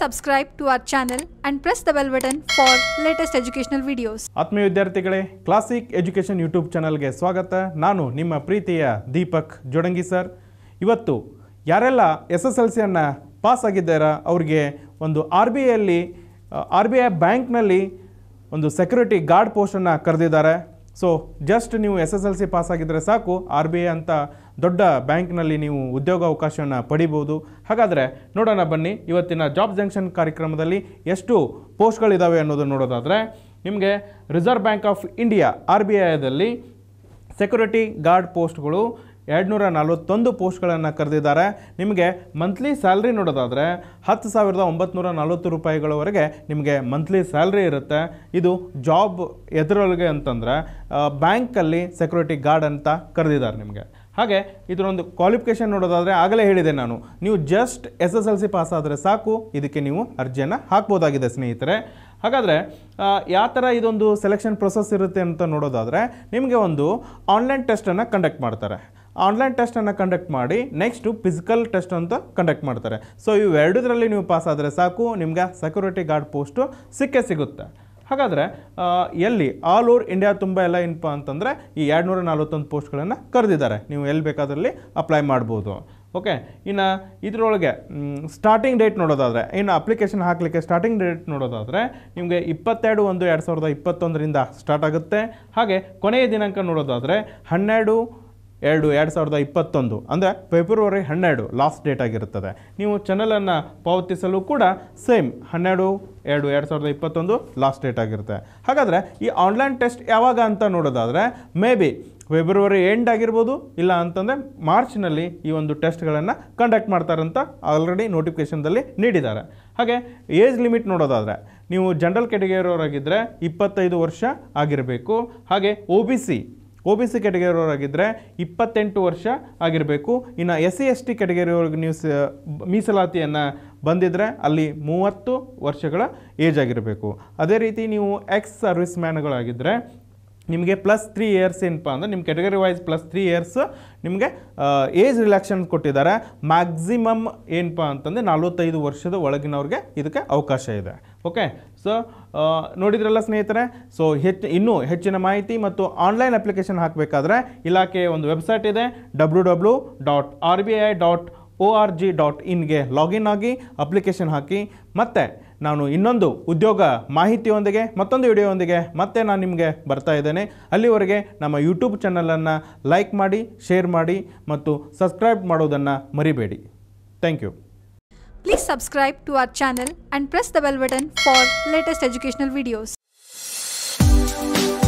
subscribe to our channel and press the bell button for latest educational videos. ಆತ್ಮೀಯ ವಿದ್ಯಾರ್ಥಿಗಳೇ classic education YouTube ಚಾನಲ್ಗೆ ಸ್ವಾಗತ ನಾನು ನಿಮ್ಮ ಪ್ರೀತಿಯ ದೀಪಕ್ ಜೋಡಂಗಿ ಸರ್ ಇವತ್ತು ಯಾರೆಲ್ಲ ಎಸ್ ಎಸ್ ಎಲ್ ಸಿಯನ್ನು ಪಾಸ್ ಆಗಿದ್ದಾರಾ ಅವ್ರಿಗೆ ಒಂದು ಆರ್ ಬಿ ಐಯಲ್ಲಿ ಆರ್ ಬಿ ಐ ಬ್ಯಾಂಕ್ನಲ್ಲಿ ಒಂದು ಸೆಕ್ಯೂರಿಟಿ ಗಾರ್ಡ್ ಪೋಸ್ಟನ್ನು ಕರೆದಿದ್ದಾರೆ ಸೊ ಜಸ್ಟ್ ನೀವು S S L C pass ಆಗಿದ್ದರೆ ಸಾಕು ಆರ್ ಬಿ ಐ ಅಂತ ದೊಡ್ಡ ಬ್ಯಾಂಕ್ನಲ್ಲಿ ನೀವು ಉದ್ಯೋಗ ಅವಕಾಶವನ್ನು ಪಡಿಬೋದು ಹಾಗಾದರೆ ನೋಡೋಣ ಬನ್ನಿ ಇವತ್ತಿನ ಜಾಬ್ ಜಂಕ್ಷನ್ ಕಾರ್ಯಕ್ರಮದಲ್ಲಿ ಎಷ್ಟು ಪೋಸ್ಟ್ಗಳಿದ್ದಾವೆ ಅನ್ನೋದನ್ನು ನೋಡೋದಾದರೆ ನಿಮಗೆ Reserve Bank of India R B ಐದಲ್ಲಿ ಸೆಕ್ಯೂರಿಟಿ ಗಾರ್ಡ್ ಪೋಸ್ಟ್ಗಳು ಎರಡುನೂರ ನಲವತ್ತೊಂದು ಪೋಸ್ಟ್ಗಳನ್ನು ಕರೆದಿದ್ದಾರೆ ನಿಮಗೆ ಮಂತ್ಲಿ ಸ್ಯಾಲ್ರಿ ನೋಡೋದಾದರೆ ಹತ್ತು ಸಾವಿರದ ಒಂಬತ್ತು ನಲವತ್ತು ರೂಪಾಯಿಗಳವರೆಗೆ ನಿಮಗೆ ಮಂತ್ಲಿ ಸ್ಯಾಲ್ರಿ ಇರುತ್ತೆ ಇದು ಜಾಬ್ ಎದುರೊಳಗೆ ಅಂತಂದರೆ ಬ್ಯಾಂಕಲ್ಲಿ ಸೆಕ್ಯೂರಿಟಿ ಗಾರ್ಡ್ ಅಂತ ಕರೆದಿದ್ದಾರೆ ನಿಮಗೆ ಹಾಗೆ ಇದರೊಂದು ಕ್ವಾಲಿಫಿಕೇಷನ್ ನೋಡೋದಾದರೆ ಆಗಲೇ ಹೇಳಿದೆ ನಾನು ನೀವು just S S L C pass ಆದರೆ ಸಾಕು ಇದಕ್ಕೆ ನೀವು ಅರ್ಜಿಯನ್ನು ಹಾಕ್ಬೋದಾಗಿದೆ ಸ್ನೇಹಿತರೆ ಹಾಗಾದರೆ ಯಾವ ಥರ ಇದೊಂದು ಸೆಲೆಕ್ಷನ್ ಪ್ರೊಸೆಸ್ ಇರುತ್ತೆ ಅಂತ ನೋಡೋದಾದರೆ ನಿಮಗೆ ಒಂದು ಆನ್ಲೈನ್ ಟೆಸ್ಟನ್ನು ಕಂಡಕ್ಟ್ ಮಾಡ್ತಾರೆ ಆನ್ಲೈನ್ ಟೆಸ್ಟನ್ನು ಕಂಡಕ್ಟ್ ಮಾಡಿ ನೆಕ್ಸ್ಟು ಫಿಸಿಕಲ್ ಟೆಸ್ಟ್ ಅಂತ ಕಂಡಕ್ಟ್ ಮಾಡ್ತಾರೆ ಸೊ ಇವೆರಡರಲ್ಲಿ ನೀವು ಪಾಸ್ ಆದರೆ ಸಾಕು ನಿಮಗೆ ಸೆಕ್ಯೂರಿಟಿ ಗಾರ್ಡ್ ಪೋಸ್ಟು ಸಿಕ್ಕೇ ಸಿಗುತ್ತೆ ಹಾಗಾದರೆ ಆ, ಎಲ್ಲಿ ಆಲ್ ಓವರ್ ಇಂಡಿಯಾ ತುಂಬ ಎಲ್ಲ ಏನಪ್ಪ ಅಂತಂದರೆ ಈ ಎರಡುನೂರ ನಲ್ವತ್ತೊಂದು ಪೋಸ್ಟ್ಗಳನ್ನು ಕರೆದಿದ್ದಾರೆ ನೀವು ಎಲ್ಲಿ ಬೇಕಾದಲ್ಲಿ ಅಪ್ಲೈ ಮಾಡ್ಬೋದು ಓಕೆ ಇನ್ನು ಇದರೊಳಗೆ ಸ್ಟಾರ್ಟಿಂಗ್ ಡೇಟ್ ನೋಡೋದಾದರೆ ಇನ್ನು ಅಪ್ಲಿಕೇಶನ್ ಹಾಕಲಿಕ್ಕೆ ಸ್ಟಾರ್ಟಿಂಗ್ ಡೇಟ್ ನೋಡೋದಾದರೆ ನಿಮಗೆ ಇಪ್ಪತ್ತೆರಡು ಒಂದು ಎರಡು ಸಾವಿರದ ಇಪ್ಪತ್ತೊಂದರಿಂದ ಸ್ಟಾರ್ಟ್ ಆಗುತ್ತೆ ಹಾಗೆ ಕೊನೆಯ ದಿನಾಂಕ ನೋಡೋದಾದರೆ ಹನ್ನೆರಡು ಎರಡು ಎರಡು ಸಾವಿರದ ಇಪ್ಪತ್ತೊಂದು ಅಂದರೆ ಫೆಬ್ರವರಿ ಹನ್ನೆರಡು ಲಾಸ್ಟ್ ಡೇಟ್ ಆಗಿರುತ್ತದೆ ನೀವು ಚಾನಲನ್ನು ಪಾವತಿಸಲು ಕೂಡ ಸೇಮ್ ಹನ್ನೆರಡು ಎರಡು ಎರಡು ಸಾವಿರದ ಇಪ್ಪತ್ತೊಂದು ಲಾಸ್ಟ್ ಡೇಟ್ ಆಗಿರುತ್ತೆ ಹಾಗಾದರೆ ಈ ಆನ್ಲೈನ್ ಟೆಸ್ಟ್ ಯಾವಾಗ ಅಂತ ನೋಡೋದಾದರೆ ಮೇ ಬಿ ಫೆಬ್ರವರಿ ಎಂಡ್ ಆಗಿರ್ಬೋದು ಇಲ್ಲ ಅಂತಂದರೆ ಮಾರ್ಚ್ನಲ್ಲಿ ಈ ಒಂದು ಟೆಸ್ಟ್ಗಳನ್ನು ಕಂಡಕ್ಟ್ ಮಾಡ್ತಾರಂತ ಆಲ್ರೆಡಿ ನೋಟಿಫಿಕೇಷನ್ದಲ್ಲಿ ನೀಡಿದ್ದಾರೆ ಹಾಗೆ ಏಜ್ ಲಿಮಿಟ್ ನೋಡೋದಾದರೆ ನೀವು ಜನರಲ್ ಕ್ಯಾಟಗರಿಯವರಾಗಿದ್ದರೆ ಇಪ್ಪತ್ತೈದು ವರ್ಷ ಆಗಿರಬೇಕು ಹಾಗೆ O B C O B C ಕ್ಯಾಟಗರಿಯವರಾಗಿದ್ದರೆ ಇಪ್ಪತ್ತೆಂಟು ವರ್ಷ ಆಗಿರಬೇಕು ಇನ್ನು ಎಸ್ ಸಿ ಎಸ್ ಟಿ ಕ್ಯಾಟಗರಿಯವ್ರಿಗೆ ನೀವು ಸ ಮೀಸಲಾತಿಯನ್ನು ಬಂದಿದ್ದರೆ ಅಲ್ಲಿ ಮೂವತ್ತು ವರ್ಷಗಳ ಏಜ್ ಆಗಿರಬೇಕು ಅದೇ ರೀತಿ ನೀವು ಎಕ್ಸ್ ಸರ್ವಿಸ್ ಮ್ಯಾನ್ಗಳಾಗಿದ್ದರೆ ನಿಮಗೆ ಪ್ಲಸ್ ತ್ರೀ ಇಯರ್ಸ್ ಏನಪ್ಪ ಅಂದರೆ ನಿಮ್ಮ category wise plus three years ನಿಮಗೆ ಏಜ್ ರಿಲ್ಯಾಕ್ಷನ್ ಕೊಟ್ಟಿದ್ದಾರೆ ಮ್ಯಾಕ್ಸಿಮಮ್ ಏನಪ್ಪ ಅಂತಂದರೆ ನಲವತ್ತೈದು ವರ್ಷದ ಒಳಗಿನವ್ರಿಗೆ ಇದಕ್ಕೆ ಅವಕಾಶ ಇದೆ ಓಕೆ ಸೊ ನೋಡಿದ್ರಲ್ಲ ಸ್ನೇಹಿತರೆ ಸೊ ಹೆಚ್ಚು ಇನ್ನೂ ಹೆಚ್ಚಿನ ಮಾಹಿತಿ ಮತ್ತು ಆನ್ಲೈನ್ ಅಪ್ಲಿಕೇಶನ್ ಹಾಕಬೇಕಾದ್ರೆ ಇಲಾಖೆಯ ಒಂದು ವೆಬ್ಸೈಟ್ ಇದೆ W W dot R B I dot O R G dot ಇನ್ಗೆ ಲಾಗಿನ್ ಆಗಿ ಅಪ್ಲಿಕೇಶನ್ ಹಾಕಿ ಮತ್ತೆ ನಾನು ಇನ್ನೊಂದು ಉದ್ಯೋಗ ಮಾಹಿತಿಯೊಂದಿಗೆ ಮತ್ತೊಂದು ವಿಡಿಯೋಯೊಂದಿಗೆ ಮತ್ತೆ ನಾನು ನಿಮಗೆ ಬರ್ತಾ ಇದ್ದೇನೆ ಅಲ್ಲಿವರೆಗೆ ನಮ್ಮ ಯೂಟ್ಯೂಬ್ ಚಾನಲನ್ನು ಲೈಕ್ ಮಾಡಿ ಶೇರ್ ಮಾಡಿ ಮತ್ತು ಸಬ್ಸ್ಕ್ರೈಬ್ ಮಾಡೋದನ್ನು ಮರಿಬೇಡಿ thank you Please subscribe to our channel and press the bell button for latest educational videos.